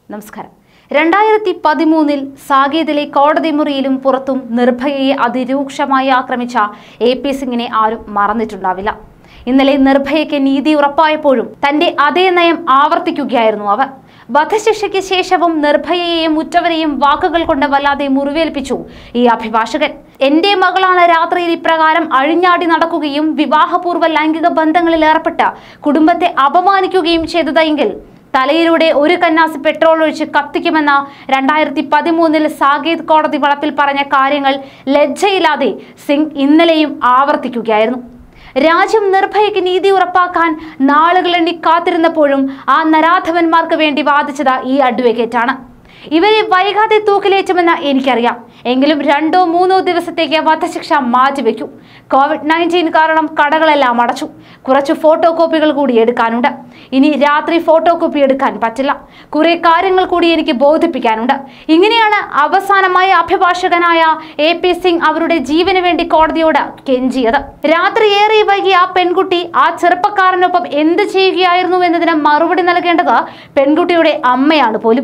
നമസ്കാരം രണ്ടായിരത്തി പതിമൂന്നിൽ സാകേതിലെ കോടതി മുറിയിലും പുറത്തും നിർഭയയെ അതിരൂക്ഷമായി ആക്രമിച്ച എ പി സിംഗിനെ ആരും മറന്നിട്ടുണ്ടാവില്ല ഇന്നലെ നിർഭയയ്ക്ക് നീതി ഉറപ്പായപ്പോഴും തന്റെ അതേ നയം ആവർത്തിക്കുകയായിരുന്നു അവർ വധശിക്ഷയ്ക്ക് ശേഷവും നിർഭയയെയും ഉറ്റവരെയും വാക്കുകൾ കൊണ്ട് വല്ലാതെ മുറിവേൽപ്പിച്ചു ഈ അഭിഭാഷകൻ എന്റെ മകളാണ് രാത്രിയിൽ ഇപ്രകാരം അഴിഞ്ഞാടി നടക്കുകയും വിവാഹപൂർവ്വ ലൈംഗിക ബന്ധങ്ങളിൽ ഏർപ്പെട്ട കുടുംബത്തെ അപമാനിക്കുകയും ചെയ്തതെങ്കിൽ തലയിലൂടെ ഒരു കന്നാസ് പെട്രോൾ ഒഴിച്ച് കത്തിക്കുമെന്ന രണ്ടായിരത്തി പതിമൂന്നിൽ സാകേത് കോടതി വളപ്പിൽ പറഞ്ഞ കാര്യങ്ങൾ ലജ്ജയില്ലാതെ സിംഗ് ഇന്നലെയും ആവർത്തിക്കുകയായിരുന്നു രാജ്യം നിർഭയയ്ക്ക് നീതി ഉറപ്പാക്കാൻ നാളുകളെണ്ണി കാത്തിരുന്നപ്പോഴും ആ നരാധവന്മാർക്ക് വേണ്ടി വാദിച്ചത് ഈ അഡ്വക്കേറ്റാണ് ഇവരെ വൈകാതെ തൂക്കിലേറ്റുമെന്ന് എനിക്കറിയാം എങ്കിലും രണ്ടോ മൂന്നോ ദിവസത്തേക്ക് വധശിക്ഷ മാറ്റിവെക്കൂ കോവിഡ് നയൻറ്റീൻ കാരണം കടകളെല്ലാം അടച്ചു കുറച്ച് ഫോട്ടോ കോപ്പികൾ കൂടി എടുക്കാനുണ്ട് ഇനി രാത്രി ഫോട്ടോ കോപ്പി എടുക്കാൻ പറ്റില്ല കുറെ കാര്യങ്ങൾ കൂടി എനിക്ക് ബോധിപ്പിക്കാനുണ്ട് ഇങ്ങനെയാണ് അവസാനമായി അഭിഭാഷകനായ എ പി സിംഗ് അവരുടെ ജീവന് വേണ്ടി കോടതിയോട് കെഞ്ചിയത് രാത്രി ഏറെ വൈകി ആ പെൺകുട്ടി ആ ചെറുപ്പക്കാരനൊപ്പം എന്ത് ചെയ്യുകയായിരുന്നു എന്നതിന് മറുപടി നൽകേണ്ടത് പെൺകുട്ടിയുടെ അമ്മയാണ് പോലും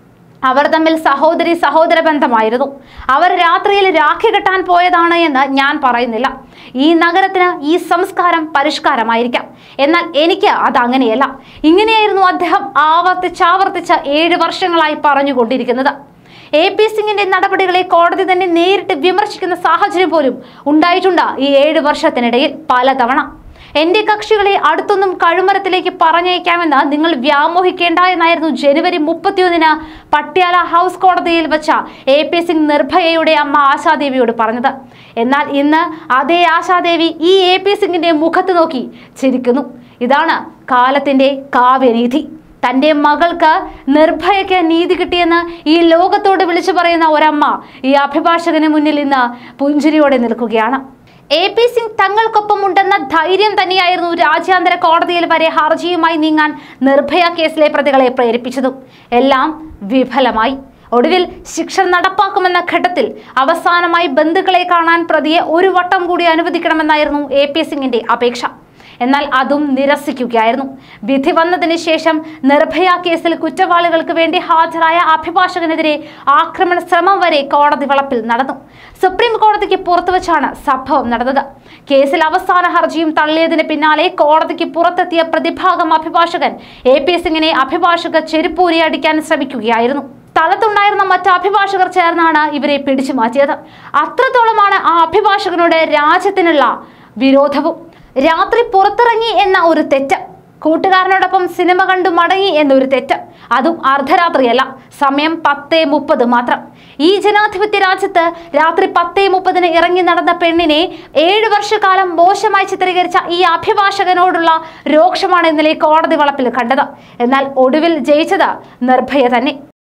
അവർ തമ്മിൽ സഹോദരി സഹോദര ബന്ധമായിരുന്നു അവർ രാത്രിയിൽ രാഖി കെട്ടാൻ പോയതാണ് എന്ന് ഞാൻ പറയുന്നില്ല ഈ നഗരത്തിന് ഈ സംസ്കാരം പരിഷ്കാരമായിരിക്കാം എന്നാൽ എനിക്ക് അത് അങ്ങനെയല്ല ഇങ്ങനെയായിരുന്നു അദ്ദേഹം ആവർത്തിച്ചാവർത്തിച്ച് ഏഴ് വർഷങ്ങളായി പറഞ്ഞുകൊണ്ടിരിക്കുന്നത് എ പി സിംഗിന്റെ നടപടികളെ കോടതി തന്നെ നേരിട്ട് വിമർശിക്കുന്ന സാഹചര്യം പോലും ഉണ്ടായിട്ടുണ്ട് ഈ ഏഴ് വർഷത്തിനിടയിൽ പലതവണ എന്റെ കക്ഷികളെ അടുത്തൊന്നും കഴുമരത്തിലേക്ക് പറഞ്ഞയക്കാമെന്ന് നിങ്ങൾ വ്യാമോഹിക്കേണ്ട എന്നായിരുന്നു ജനുവരി മുപ്പത്തിയൊന്നിന് പട്യാല ഹൗസ് കോടതിയിൽ വെച്ച എ പി സിംഗ് നിർഭയയുടെ അമ്മ ആശാദേവിയോട് പറഞ്ഞത് എന്നാൽ ഇന്ന് അതേ ആശാദേവി ഈ എ പി സിംഗിന്റെ മുഖത്ത് നോക്കി ചിരിക്കുന്നു ഇതാണ് കാലത്തിന്റെ കാവ്യനീതി തന്റെ മകൾക്ക് നിർഭയയ്ക്ക് നീതി കിട്ടിയെന്ന് ഈ ലോകത്തോട് വിളിച്ചു പറയുന്ന ഒരമ്മ ഈ അഭിഭാഷകന് മുന്നിൽ ഇന്ന് പുഞ്ചിരിയോടെ നിൽക്കുകയാണ് എ പി സിംഗ് തങ്ങൾക്കൊപ്പം ഉണ്ടെന്ന ധൈര്യം തന്നെയായിരുന്നു രാജ്യാന്തര കോടതിയിൽ വരെ ഹർജിയുമായി നീങ്ങാൻ നിർഭയ കേസിലെ പ്രതികളെ പ്രേരിപ്പിച്ചതും എല്ലാം വിഫലമായി ഒടുവിൽ ശിക്ഷ നടപ്പാക്കുമെന്ന ഘട്ടത്തിൽ അവസാനമായി ബന്ധുക്കളെ കാണാൻ പ്രതിയെ ഒരു വട്ടം കൂടി അനുവദിക്കണമെന്നായിരുന്നു എ പി സിംഗിന്റെ അപേക്ഷ എന്നാൽ അതും നിരസിക്കുകയായിരുന്നു വിധി വന്നതിന് ശേഷം നിർഭയ കേസിൽ കുറ്റവാളികൾക്ക് വേണ്ടി ഹാജരായ അഭിഭാഷകനെതിരെ ആക്രമണ ശ്രമം വരെ കോടതി വളപ്പിൽ നടന്നു സുപ്രീം കോടതിക്ക് പുറത്തുവച്ചാണ് സംഭവം നടന്നത് കേസിൽ അവസാന ഹർജിയും തള്ളിയതിന് പിന്നാലെ കോടതിക്ക് പുറത്തെത്തിയ പ്രതിഭാഗം അഭിഭാഷകൻ എ പി സിംഗിനെ അഭിഭാഷക ചെരുപ്പൂരി അടിക്കാൻ ശ്രമിക്കുകയായിരുന്നു സ്ഥലത്തുണ്ടായിരുന്ന മറ്റ് അഭിഭാഷകർ ചേർന്നാണ് ഇവരെ പിടിച്ചു മാറ്റിയത് അത്രത്തോളമാണ് ആ അഭിഭാഷകനോട് രാജ്യത്തിനുള്ള വിരോധവും രാത്രി പുറത്തിറങ്ങി എന്ന ഒരു തെറ്റ് കൂട്ടുകാരനോടൊപ്പം സിനിമ കണ്ടു മടങ്ങി എന്നൊരു തെറ്റ് അതും അർദ്ധരാത്രിയല്ല സമയം പത്തേ മുപ്പത് മാത്രം ഈ ജനാധിപത്യ രാജ്യത്ത് രാത്രി പത്തേ മുപ്പതിന് ഇറങ്ങി നടന്ന പെണ്ണിനെ ഏഴു വർഷക്കാലം മോശമായി ചിത്രീകരിച്ച ഈ അഭിഭാഷകനോടുള്ള രോക്ഷമാണ് ഇന്നലെ കോടതി വളപ്പിൽ കണ്ടത് എന്നാൽ ഒടുവിൽ ജയിച്ചത് നിർഭയ തന്നെ